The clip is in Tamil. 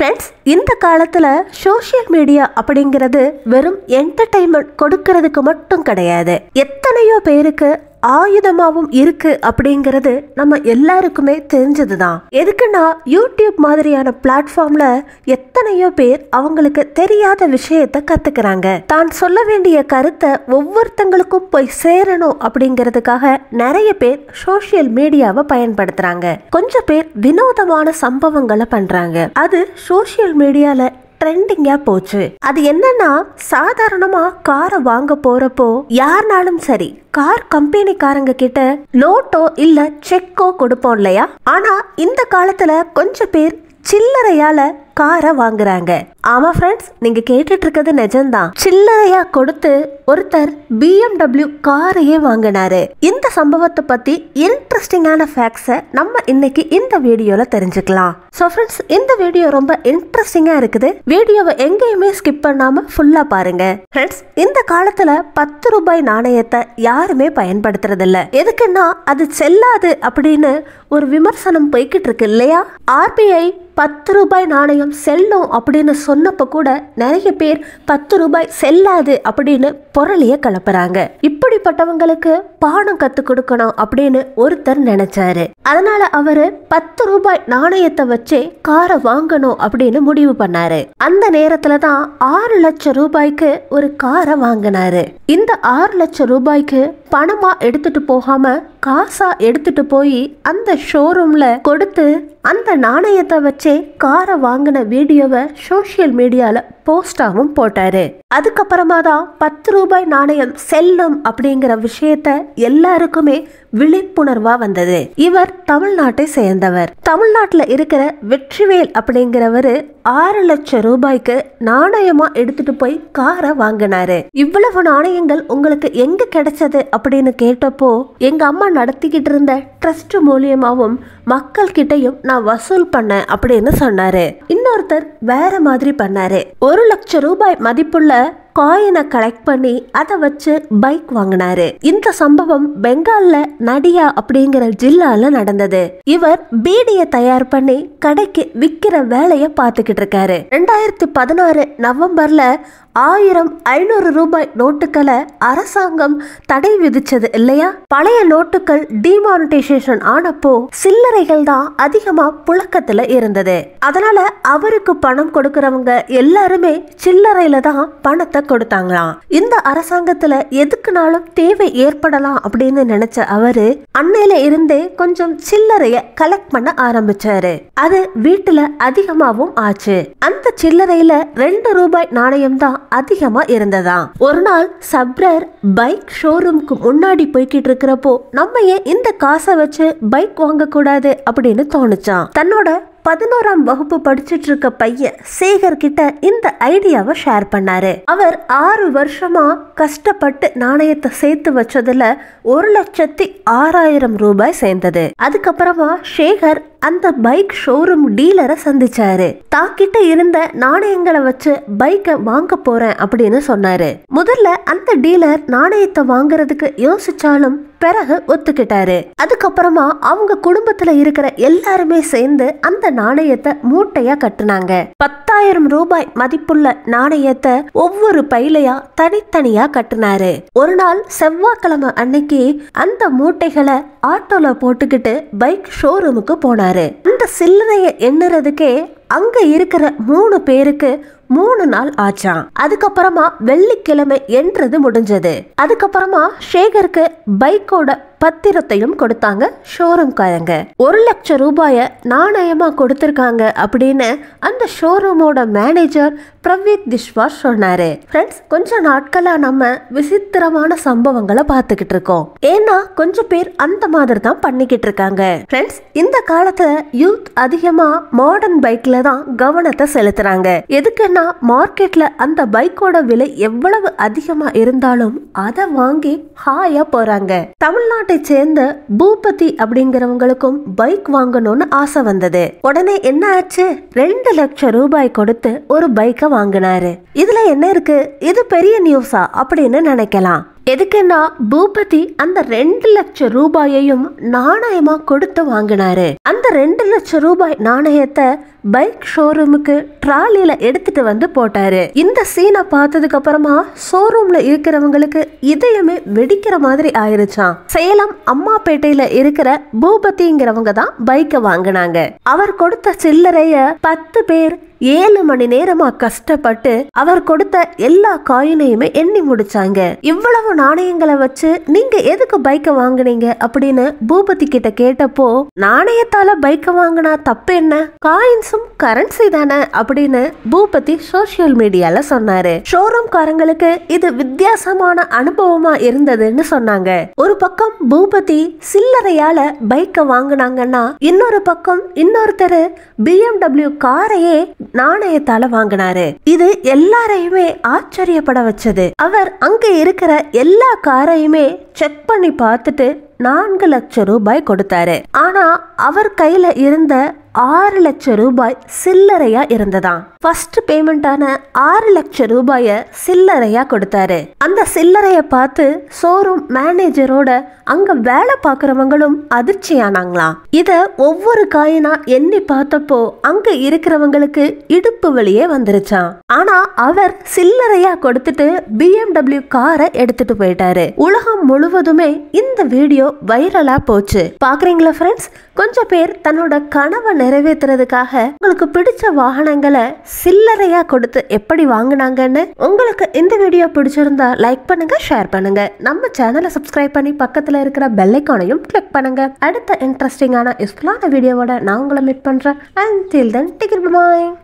ஃப்ரெண்ட்ஸ் இந்த காலத்தில் சோஷியல் மீடியா அப்படிங்கிறது வெறும் என்டர்டைன்மெண்ட் கொடுக்கறதுக்கு மட்டும் கிடையாது எத்தனையோ பேருக்கு ஆயுதமாகவும் இருக்கு அப்படிங்கிறது நம்ம எல்லாருக்குமே தெரிஞ்சது தான் எதுக்குன்னா யூடியூப் மாதிரியான பிளாட்ஃபார்ம்ல எத்தனையோ பேர் அவங்களுக்கு தெரியாத விஷயத்த கத்துக்கிறாங்க தான் சொல்ல வேண்டிய கருத்தை ஒவ்வொருத்தங்களுக்கும் போய் சேரணும் அப்படிங்கிறதுக்காக நிறைய பேர் சோஷியல் மீடியாவை பயன்படுத்துறாங்க கொஞ்சம் பேர் வினோதமான சம்பவங்களை பண்றாங்க அது சோஷியல் மீடியால ட்ரெண்டிங்கா போச்சு அது என்னன்னா சாதாரணமா காரை வாங்க போறப்போ யாருனாலும் சரி கார் கம்பெனிக்காரங்க கிட்ட நோட்டோ இல்ல செக்கோ கொடுப்போம் இல்லையா ஆனா இந்த காலத்துல கொஞ்சம் பேர் சில்லறையால காரை வாங்குறாங்க ஆமா ஃப்ரெண்ட்ஸ் நீங்க கேட்டுட்டு இருக்கிறது நிஜம்தான் சில்லறையா கொடுத்து ஒருத்தர் பிஎம்டபிள்யூ காரையே வாங்கினாரு இந்த சம்பவத்தை பத்தி இன்ட்ரெஸ்டிங்கான ஃபேக்ட்ஸை நம்ம இன்னைக்கு இந்த வீடியோல தெரிஞ்சுக்கலாம் ஸோ ஃப்ரெண்ட்ஸ் இந்த வீடியோ ரொம்ப இன்ட்ரெஸ்டிங்கா இருக்குது வீடியோவை எங்கேயுமே ஸ்கிப் பண்ணாம ஃபுல்லா பாருங்க ஃப்ரெண்ட்ஸ் இந்த காலத்துல பத்து ரூபாய் நாணயத்தை யாருமே பயன்படுத்துறது இல்ல எதுக்குன்னா அது செல்லாது அப்படின்னு ஒரு விமர்சனம் போய்கிட்டு இருக்கு இல்லையா ஆர்பிஐ பத்து ரூபாய் நாணயம் செல்லும் அப்படின்னு சொன்னப்ப கூட நிறைய பேர் பத்து ரூபாய் செல்லாது அப்படின்னு பொருளைய கலப்புறாங்க இப்படிப்பட்டவங்களுக்கு பாடம் கத்து கொடுக்கணும் அப்படின்னு ஒருத்தர் நினைச்சாரு அதனால அவரு பத்து ரூபாய் நாணயத்தை வச்சே காரை வாங்கணும் அப்படின்னு முடிவு பண்ணாரு அந்த நேரத்துல தான் ஆறு லட்சம் ரூபாய்க்கு ஒரு காரை வாங்கினாரு இந்த ஆறு லட்சம் ரூபாய்க்கு பணமா எடுத்துட்டு போகாம காசா எடுத்துட்டு போய் அந்த ஷோரூம்ல கொடுத்து அந்த நாணயத்தை வச்சே காரை வாங்கின வீடியோவை சோஷியல் மீடியால போஸ்டாவும் போட்டாரு அதுக்கப்புறமா தான் பத்து ரூபாய் நாணயம் செல்லும் அப்படிங்கிற விஷயத்த எல்லாருக்குமே விழிப்புணர்வா வந்தது இவர் தமிழ்நாட்டை சேர்ந்தவர் தமிழ்நாட்டுல இருக்கிற வெற்றிவேல் அப்படிங்கிறவரு ஆறு லட்சம் ரூபாய்க்கு நாணயமா எடுத்துட்டு போய் காரை வாங்கினாரு இவ்வளவு நாணயங்கள் உங்களுக்கு எங்க கிடைச்சது அப்படின்னு கேட்டப்போ எங்க அம்மா நடத்திக்கிட்டு இருந்த ட்ரஸ்ட் மூலியமாவும் மக்கள் கிட்டயும் நான் வசூல் பண்ணேன் அப்படின்னு சொன்னாரு இன்னொருத்தர் வேற மாதிரி பண்ணாரு ஒரு லட்சம் ரூபாய் மதிப்புள்ள காயினை கலெக்ட் பண்ணி அதை வச்சு பைக் வாங்கினாரு இந்த சம்பவம் பெங்கால்ல நடியா அப்படிங்கிற ஜில்லால நடந்தது இவர் பீடிய தயார் பண்ணி கடைக்கு விக்கிற வேலைய பார்த்துக்கிட்டு இருக்காரு ரெண்டாயிரத்தி பதினாறு நவம்பர்ல ஆயிரம் ஐநூறு ரூபாய் நோட்டுகளை அரசாங்கம் தடை விதிச்சது இல்லையா பழைய நோட்டுகள் டிமானிட்டைசேஷன் ஆனப்போ சில்லறைகள் தான் அதிகமா புழக்கத்துல இருந்தது அதனால அவருக்கு பணம் கொடுக்கறவங்க எல்லாருமே சில்லறையில தான் பணத்தை கொடுத்தாங்களாம் இந்த அரசாங்கத்துல எதுக்குனாலும் தேவை ஏற்படலாம் அப்படின்னு நினைச்ச அவரு அன்னையில இருந்தே கொஞ்சம் சில்லறைய கலெக்ட் பண்ண ஆரம்பிச்சாரு அது வீட்டுல அதிகமாவும் ஆச்சு அந்த சில்லறையில ரெண்டு ரூபாய் நாணயம் தான் அதிகமா இருந்ததாம் ஒரு நாள் சப்ரர் பைக் ஷோரூம்க்கு முன்னாடி போய்கிட்டு இருக்கிறப்போ நம்ம ஏன் இந்த காசை வச்சு பைக் வாங்க கூடாது அப்படின்னு தோணுச்சான் தன்னோட பதினோராம் வகுப்பு படிச்சிட்டு இருக்க பையன் சேகர் கிட்ட இந்த ஐடியாவை ஷேர் பண்ணாரு அவர் ஆறு வருஷமா கஷ்டப்பட்டு நாணயத்தை சேர்த்து வச்சதுல ஒரு லட்சத்தி ஆறாயிரம் ரூபாய் சேர்ந்தது அதுக்கப்புறமா சேகர் அந்த பைக் ஷோரூம் டீலரை சந்திச்சாரு தாக்கிட்ட இருந்த நாணயங்களை வச்சு பைக்கை வாங்க போறேன் அப்படின்னு சொன்னாரு முதல்ல அந்த டீலர் நாணயத்தை வாங்குறதுக்கு யோசிச்சாலும் பிறகு ஒத்துக்கிட்டாரு அதுக்கப்புறமா அவங்க குடும்பத்துல இருக்கிற எல்லாருமே சேர்ந்து அந்த நாணயத்தை மூட்டையா கட்டுனாங்க பத்தாயிரம் ரூபாய் மதிப்புள்ள நாணயத்தை ஒவ்வொரு பையிலையா தனித்தனியா கட்டுனாரு ஒரு நாள் செவ்வாய்க்கிழமை அன்னைக்கு அந்த மூட்டைகளை ஆட்டோல போட்டுக்கிட்டு பைக் ஷோரூமுக்கு போனாரு அந்த சில்லறைய எண்ணுறதுக்கே அங்க இருக்கிற மூணு பேருக்கு மூணு நாள் ஆச்சாம் அதுக்கப்புறமா வெள்ளிக்கிழமை என்றது முடிஞ்சது அதுக்கப்புறமா ஷேகருக்கு பைக்கோட பத்திரத்தையும் கொடுத்தாங்க ஷோரூம்காரங்க ஒரு லட்சம் ரூபாய நாணயமா கொடுத்திருக்காங்க அப்படின்னு அந்த ஷோரூமோட மேனேஜர் பிரவீத் திஷ்வாஸ் சொன்னாரு ஃப்ரெண்ட்ஸ் கொஞ்ச நாட்களா நம்ம விசித்திரமான சம்பவங்களை பார்த்துக்கிட்டு இருக்கோம் ஏன்னா கொஞ்சம் பேர் அந்த மாதிரி தான் பண்ணிக்கிட்டு இருக்காங்க ஃப்ரெண்ட்ஸ் இந்த காலத்துல யூத் அதிகமா மாடர்ன் பைக்ல தான் கவனத்தை செலுத்துறாங்க எதுக்குன்னா மார்க்கெட்ல அந்த பைக்கோட விலை எவ்வளவு அதிகமா இருந்தாலும் அதை வாங்கி ஹாயா போறாங்க தமிழ்நாட்டை சேர்ந்த பூபதி அப்படிங்கிறவங்களுக்கும் பைக் வாங்கணும்னு ஆசை வந்தது உடனே என்ன ஆச்சு ரெண்டு லட்சம் ரூபாய் கொடுத்து ஒரு பைக்கை வாங்கினாரு இதுல என்ன இருக்கு இது பெரிய நியூஸா அப்படின்னு நினைக்கலாம் எதுக்குன்னா பூபதி அந்த ரெண்டு லட்சம் ரூபாயையும் நாணயமா கொடுத்து வாங்கினாரு அந்த ரெண்டு லட்சம் ரூபாய் நாணயத்தை பைக் ஷோரூமுக்கு ட்ராலியில எடுத்துட்டு வந்து போட்டாரு இந்த சீனை பார்த்ததுக்கு அப்புறமா ஷோரூம்ல இருக்கிறவங்களுக்கு இதயமே வெடிக்கிற மாதிரி ஆயிருச்சாம் சேலம் அம்மாப்பேட்டையில இருக்கிற பூபதிங்கிறவங்க தான் பைக்கை வாங்கினாங்க அவர் கொடுத்த சில்லறைய பத்து பேர் ஏழு மணி நேரமா கஷ்டப்பட்டு அவர் கொடுத்த எல்லா காயினையுமே எண்ணி முடிச்சாங்க இவ்வளவு நாணயங்களை வச்சு நீங்க எதுக்கு பைக்கை வாங்குனீங்க அப்படின்னு பூபதி கிட்ட கேட்டப்போ நாணயத்தால பைக்கை வாங்கினா தப்பு என்ன காயின்ஸும் கரன்சி தானே அப்படின்னு பூபதி சோசியல் மீடியால சொன்னாரு ஷோரூம் காரங்களுக்கு இது வித்தியாசமான அனுபவமா இருந்ததுன்னு சொன்னாங்க ஒரு பக்கம் பூபதி சில்லறையால பைக்கை வாங்குனாங்கன்னா இன்னொரு பக்கம் இன்னொருத்தர் பிஎம்டபிள்யூ காரையே நாணயத்தால வாங்கினாரு இது எல்லாரையுமே ஆச்சரியப்பட வச்சது அவர் அங்க இருக்கிற எல்லா காரையுமே செக் பண்ணி பார்த்துட்டு நான்கு லட்சம் ரூபாய் கொடுத்தாரு ஆனா அவர் கையில இருந்த ஆறு லட்சம் ரூபாய் சில்லறையா இருந்ததாம் ஃபர்ஸ்ட் பேமெண்டான ஆறு லட்சம் ரூபாய சில்லறையா கொடுத்தாரு அந்த சில்லறைய பார்த்து ஷோரூம் மேனேஜரோட அங்க வேலை பார்க்கறவங்களும் அதிர்ச்சியானாங்களாம் இத ஒவ்வொரு காயினா எண்ணி பார்த்தப்போ அங்க இருக்கிறவங்களுக்கு இடுப்பு வழியே வந்துருச்சாம் ஆனா அவர் சில்லறையா கொடுத்துட்டு பிஎம்டபிள்யூ காரை எடுத்துட்டு போயிட்டாரு உலகம் முழுவதுமே இந்த வீடியோ வைரலா போச்சு பாக்குறீங்களா ஃப்ரெண்ட்ஸ் கொஞ்சம் பேர் தன்னோட கனவை நிறைவேற்றுறதுக்காக உங்களுக்கு பிடிச்ச வாகனங்களை சில்லறையா கொடுத்து எப்படி வாங்குனாங்கன்னு உங்களுக்கு இந்த வீடியோ பிடிச்சிருந்தா லைக் பண்ணுங்க ஷேர் பண்ணுங்க நம்ம சேனலை சப்ஸ்கிரைப் பண்ணி பக்கத்துல இருக்கிற பெல் ஐக்கானையும் கிளிக் பண்ணுங்க அடுத்த இன்ட்ரெஸ்டிங்கான யூஸ்ஃபுல்லான வீடியோவோட நான் உங்களை மீட் பண்றேன் and till then ticket bye